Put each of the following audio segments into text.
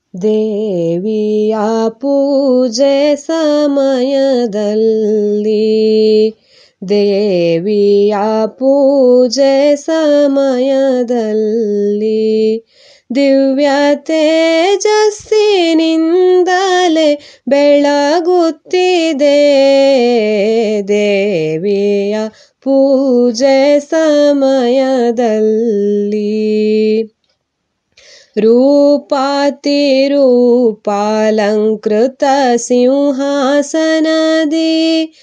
ದೇವಿಯ ಪೂಜೆ ಸಮಯದಲ್ಲಿ ದೇವಿಯ ಪೂಜೆ ಸಮಯದಲ್ಲಿ ದಿವ್ಯ ತೇಜಸ್ಸಿನಿಂದಲೇ ಬೆಳಗುತ್ತಿದೆ ದೇವಿಯ ಪೂಜೆ ಸಮಯದಲ್ಲಿ ರೂಪಾತಿರೂಪಾಲಂಕೃತ ಸಿಂಹಾಸನದಿ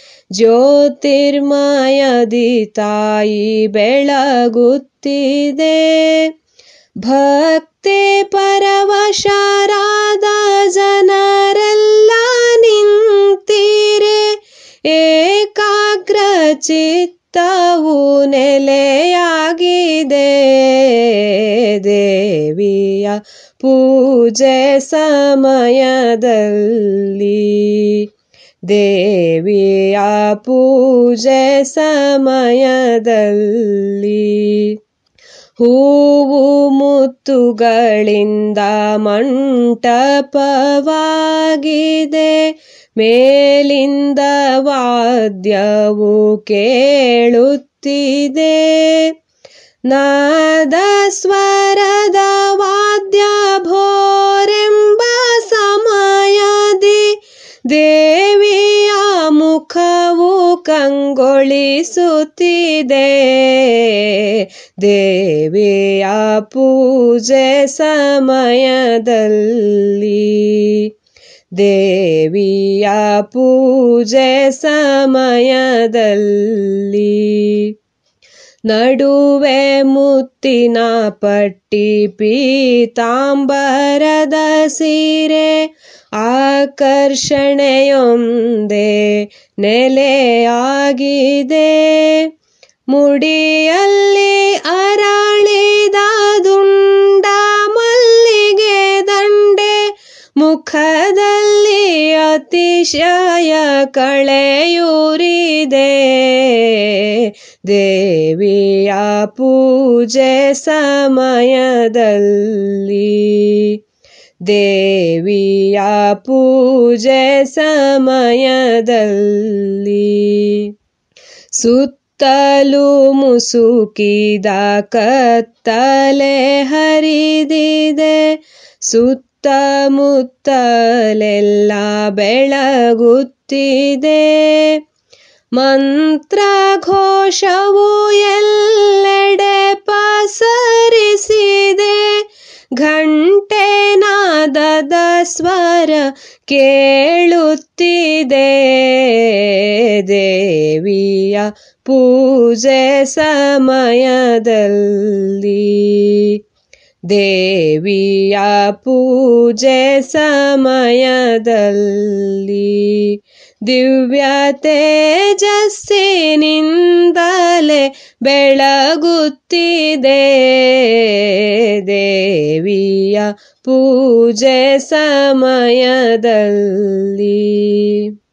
ಜ್ಯೋತಿರ್ಮಯದಿ ತಾಯಿ ಬೆಳಗುತ್ತಿದೆ ಭಕ್ತಿ ಪರವಶರಾದ ಜನರೆಲ್ಲ ನಿಂತಿರೆ ಏಕಾಗ್ರ ಚಿತ್ತವು ನೆಲೆಯಾಗಿದೆ ದೇವಿಯ ಪೂಜೆ ಸಮಯದಲ್ಲಿ ದೇವಿಯ ಪೂಜೆ ಸಮಯದಲ್ಲಿ ಹೂವು ಮುತ್ತುಗಳಿಂದ ಮಂಟಪವಾಗಿದೆ ಮೇಲಿಂದ ವಾದ್ಯವು ಕೇಳುತ್ತಿದೆ ನಾದ ಸ್ವರದ ವಾದ್ಯ ಭೋರೆಂಬ ಸಮಯದಿ ದೇವಿಯ ಮುಖವು ಕಂಗೊಳಿಸುತ್ತಿದೆ ದೇವಿಯ ಪೂಜೆ ಸಮಯದಲ್ಲಿ ದೇವಿಯ ಪೂಜೆ ಸಮಯದಲ್ಲಿ ನಡುವೆ ಮುತ್ತಿನ ಪಟ್ಟಿ ಪೀತಾಂಬರದ ಸೀರೆ ಆಕರ್ಷಣೆಯೊಂದೇ ನೆಲೆಯಾಗಿದೆ ಮುಡಿಯಲ್ಲಿ ಅರಳಿದ ದುಂಡ ಮಲ್ಲಿಗೆ ದಂಡೆ ಮುಖದಲ್ಲಿ ಅತಿಶಯ ಕಳೆಯೂರಿದೆ ದೇವಿಯ ಪೂಜೆ ಸಮಯದಲ್ಲಿ ದೇವಿಯ ಪೂಜೆ ಸಮಯದಲ್ಲಿ ಸುತ್ತಲೂ ಮುಸುಕಿದ ಕತ್ತಲೆ ಹರಿದಿದೆ ಸುತ್ತಮುತ್ತಲೆಲ್ಲ ಬೆಳಗುತ್ತಿದೆ ಮಂತ್ರ ಘೋಷವು ಎಲ್ಲೆಡೆ ಪಸರಿಸಿದೆ ಘಂಟೆ ನಾದದ ಸ್ವರ ಕೇಳುತ್ತಿದೆ ದೇವಿಯ ಪೂಜೆ ಸಮಯದಲ್ಲಿ ದೇವಿಯ ಪೂಜೆ ಸಮಯದಲ್ಲಿ ದಿವ್ಯ ತೇಜಸ್ಸಿನಿಂದಲೇ ಬೆಳಗುತ್ತಿದೆ ದೇವಿಯ ಪೂಜೆ ಸಮಯದಲ್ಲಿ